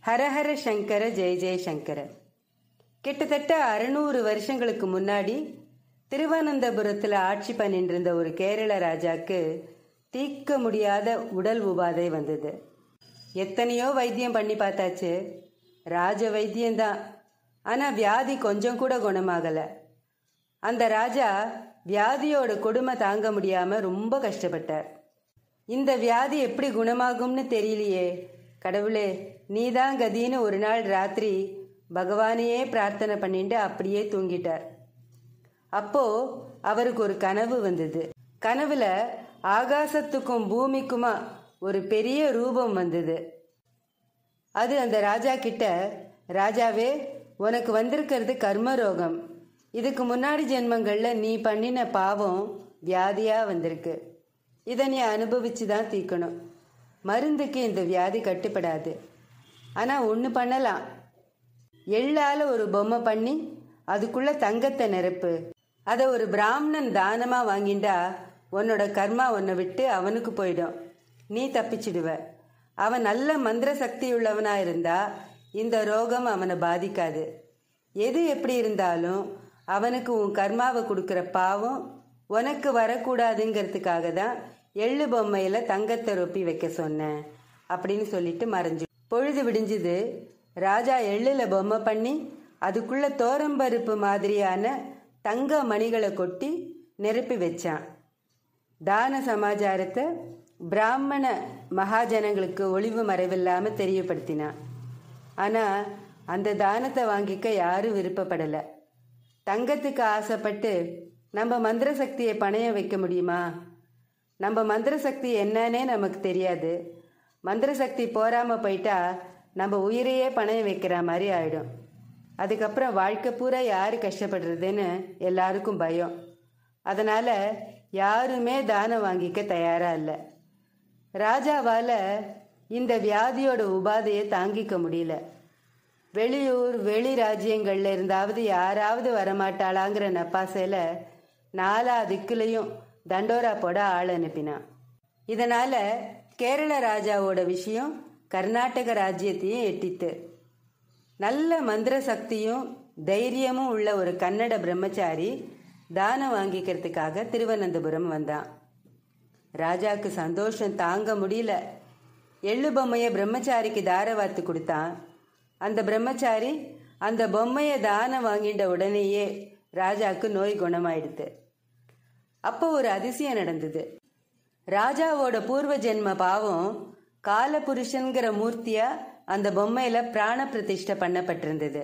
ஹரஹர சங்கர ஜெய ஜெயசங்கர கிட்டத்தட்ட அறுநூறு வருஷங்களுக்கு முன்னாடி திருவனந்தபுரத்தில் ஆட்சி பண்ணிட்டு இருந்த ஒரு கேரள ராஜாக்கு தீர்க்க முடியாத உடல் உபாதை வந்தது எத்தனையோ வைத்தியம் பண்ணி பார்த்தாச்சு ராஜ வைத்தியம்தான் ஆனால் வியாதி கொஞ்சம் கூட குணமாகலை அந்த ராஜா வியாதியோட கொடுமை தாங்க முடியாம ரொம்ப கஷ்டப்பட்டார் இந்த வியாதி எப்படி குணமாகும்னு தெரியலையே கடவுளே நீதான் கதின்னு ஒரு நாள் ராத்திரி பகவானையே பிரார்த்தனை பண்ணிட்டு அப்படியே தூங்கிட்டார் அப்போ அவருக்கு ஒரு கனவு வந்தது கனவுல ஆகாசத்துக்கும் பூமிக்குமா ஒரு பெரிய ரூபம் வந்தது அது அந்த ராஜா கிட்ட ராஜாவே உனக்கு வந்திருக்கிறது கர்மரோகம் இதுக்கு முன்னாடி ஜென்மங்கள்ல நீ பண்ணின பாவம் வியாதியா வந்திருக்கு இதை நீ அனுபவிச்சு தான் தீர்க்கணும் மருந்துக்கு இந்த வியாதி கட்டுப்படாது ஆனால் ஒன்று பண்ணலாம் எள்ளால் ஒரு பொம்மை பண்ணி அதுக்குள்ள தங்கத்தை நிரப்பு அதை ஒரு பிராமணன் தானமாக வாங்கிண்டா உன்னோட கர்மா உன்னை விட்டு அவனுக்கு போயிடும் நீ தப்பிச்சிடுவ அவன் நல்ல மந்திர சக்தி உள்ளவனா இருந்தா இந்த ரோகம் அவனை பாதிக்காது எது எப்படி இருந்தாலும் அவனுக்கு உன் கர்மாவை கொடுக்குற பாவம் உனக்கு வரக்கூடாதுங்கிறதுக்காக தான் எள்ளு பொம்மையில தங்கத்தை ரொப்பி வைக்க சொன்னேன் அப்படின்னு சொல்லிட்டு மறைஞ்சு பொழுது விடிஞ்சுது ராஜா எள்ளுல பொம்மை பண்ணி அதுக்குள்ள தோரம்பருப்பு மாதிரியான தங்க மணிகளை கொட்டி நிரப்பி வச்சான் தான சமாச்சாரத்தை பிராமண மகாஜனங்களுக்கு ஒளிவு மறைவில்லாம தெரியப்படுத்தினான் ஆனா அந்த தானத்தை வாங்கிக்க யாரும் விருப்பப்படலை தங்கத்துக்கு ஆசைப்பட்டு நம்ம மந்திர சக்தியை பணைய வைக்க முடியுமா நம்ம மந்திர சக்தி என்னன்னே நமக்கு தெரியாது மந்திர சக்தி போராம போயிட்டா நம்ம உயிரையே பணைய வைக்கிற மாதிரி ஆயிடும் அதுக்கப்புறம் வாழ்க்கை பூரா யார் கஷ்டப்படுறதுன்னு எல்லாருக்கும் பயம் அதனால யாருமே தானம் வாங்கிக்க தயாரா இல்லை ராஜாவால இந்த வியாதியோட உபாதையை தாங்கிக்க முடியல வெளியூர் வெளி ராஜ்யங்கள்ல இருந்தாவது யாராவது வரமாட்டாளாங்கிற நப்பாசையில நாலா திக்குலையும் தண்டோரா போட ஆள் அனுப்பினான் இதனால கேரள ராஜாவோட விஷயம் கர்நாடக ராஜ்யத்தையும் எட்டித்து நல்ல மந்திர சக்தியும் தைரியமும் உள்ள ஒரு கன்னட பிரம்மச்சாரி தானம் வாங்கிக்கிறதுக்காக திருவனந்தபுரம் வந்தான் ராஜாக்கு சந்தோஷம் தாங்க முடியல எள்ளு பொம்மையை பிரம்மச்சாரிக்கு தார வாத்து கொடுத்தான் அந்த பிரம்மச்சாரி அந்த பொம்மையை தானம் வாங்கிட்ட உடனேயே ராஜாக்கு நோய் குணமாயிடுது அப்போ ஒரு அதிசயம் நடந்தது ராஜாவோட பூர்வ ஜென்ம பாவம் காலபுருஷன்கிற மூர்த்தியா அந்த பொம்மையில பிராண பிரதிஷ்டை பண்ணப்பட்டிருந்தது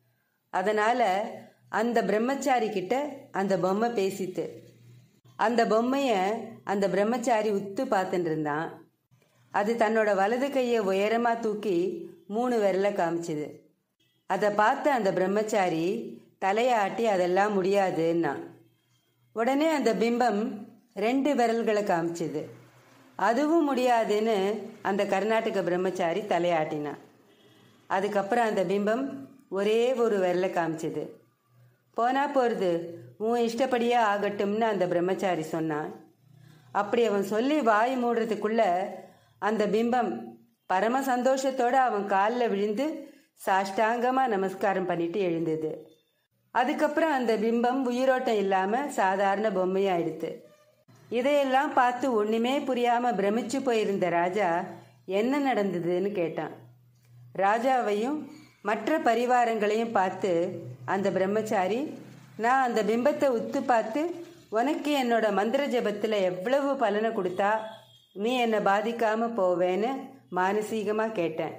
அதனால அந்த பிரம்மச்சாரி கிட்ட அந்த பொம்மை பேசித்து அந்த பொம்மைய அந்த பிரம்மச்சாரி உத்து பார்த்துட்டு இருந்தான் அது தன்னோட வலது கையை உயரமா தூக்கி மூணு விரல காமிச்சுது அதை பார்த்து அந்த பிரம்மச்சாரி தலையாட்டி அதெல்லாம் முடியாதுன்னா உடனே அந்த பிம்பம் ரெண்டு விரல்களை காமிச்சுது அதுவும் முடியாதுன்னு அந்த கர்நாடக பிரம்மச்சாரி தலையாட்டினான் அதுக்கப்புறம் அந்த பிம்பம் ஒரே ஒரு விரலை காமிச்சுது போனா போறது உன் இஷ்டப்படியே ஆகட்டும்னு அந்த பிரம்மச்சாரி சொன்னான் அப்படி அவன் சொல்லி வாய் மூடுறதுக்குள்ள அந்த பிம்பம் பரம சந்தோஷத்தோட அவன் காலில் விழுந்து சாஷ்டாங்கமா நமஸ்காரம் பண்ணிட்டு எழுந்தது அதுக்கப்புறம் அந்த பிம்பம் உயிரோட்டம் இல்லாம சாதாரண பொம்மையாயிடுத்து இதையெல்லாம் பார்த்து ஒண்ணுமே புரியாம பிரமிச்சு போயிருந்த ராஜா என்ன நடந்ததுன்னு கேட்டான் ராஜாவையும் மற்ற பரிவாரங்களையும் பார்த்து அந்த பிரம்மச்சாரி நான் அந்த பிம்பத்தை உத்து பார்த்து உனக்கு என்னோட மந்திர ஜபத்தில் எவ்வளவு பலனை கொடுத்தா நீ என்னை பாதிக்காம போவேன்னு மானசீகமாக கேட்டேன்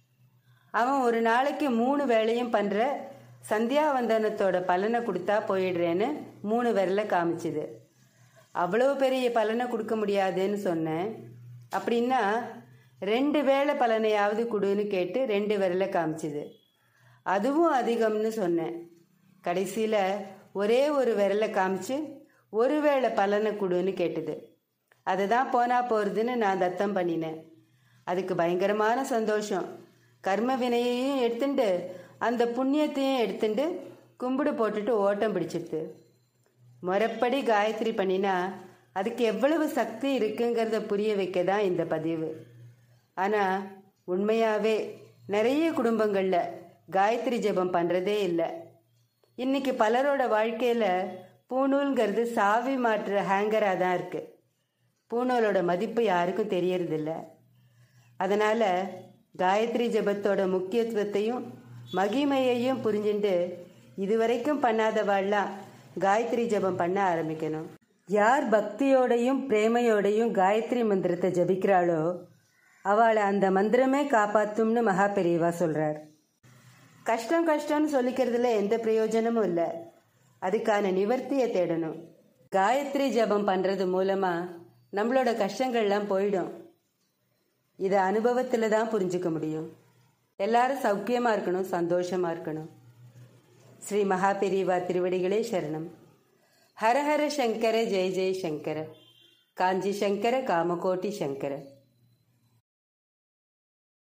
அவன் ஒரு நாளைக்கு மூணு வேலையும் பண்ணுற சந்தியாவந்தனத்தோட பலனை கொடுத்தா போயிடுறேன்னு மூணு விரல காமிச்சுது அவ்வளவு பெரிய பலனை கொடுக்க முடியாதுன்னு சொன்னேன் அப்படின்னா ரெண்டு வேளை பலனையாவது கொடுன்னு கேட்டு ரெண்டு விரல காமிச்சுது அதுவும் அதிகம்னு சொன்னேன் கடைசியில் ஒரே ஒரு விரலை காமிச்சு ஒரு வேளை பலனை கொடுன்னு கேட்டுது அதுதான் போனா போகிறதுன்னு நான் தத்தம் பண்ணினேன் அதுக்கு பயங்கரமான சந்தோஷம் கர்ம வினையையும் எடுத்துட்டு அந்த புண்ணியத்தையும் எடுத்துட்டு கும்பிடு போட்டுட்டு ஓட்டம் பிடிச்சிடுது முறைப்படி காயத்ரி பண்ணினா அதுக்கு எவ்வளவு சக்தி இருக்குங்கிறத புரிய வைக்க தான் இந்த பதிவு ஆனால் உண்மையாகவே நிறைய குடும்பங்களில் காயத்ரி ஜெபம் பண்ணுறதே இல்லை இன்னைக்கு பலரோட வாழ்க்கையில் பூணூல்ங்கிறது சாவி மாற்றுற ஹேங்கராக தான் இருக்குது பூணூலோட மதிப்பு யாருக்கும் தெரியறதில்ல அதனால் காயத்ரி ஜெபத்தோட முக்கியத்துவத்தையும் மகிமையையும் புரிஞ்சுட்டு இதுவரைக்கும் பண்ணாதவாள்லாம் காயத்ரி ஜெபம் பண்ண ஆரம்பிக்கணும் யார் பக்தியோடையும் பிரேமையோடையும் காயத்ரி மந்திரத்தை ஜபிக்கிறாளோ அவளை அந்த மந்திரமே காப்பாத்தும்னு மகா பெரியவா சொல்றார் கஷ்டம் கஷ்டம்னு சொல்லிக்கிறதுல எந்த பிரயோஜனமும் இல்லை அதுக்கான நிவர்த்தியை தேடணும் காயத்ரி ஜபம் பண்றது மூலமா நம்மளோட கஷ்டங்கள்லாம் போயிடும் இதை அனுபவத்தில் தான் புரிஞ்சுக்க முடியும் எல்லாரும் சௌக்கியமா இருக்கணும் சந்தோஷமா இருக்கணும் ஸ்ரீ மகா பெரியவா திருவடிகளே சரணம் ஹரஹர சங்கர ஜெய ஜெய சங்கர காஞ்சி சங்கர காமகோட்டி சங்கர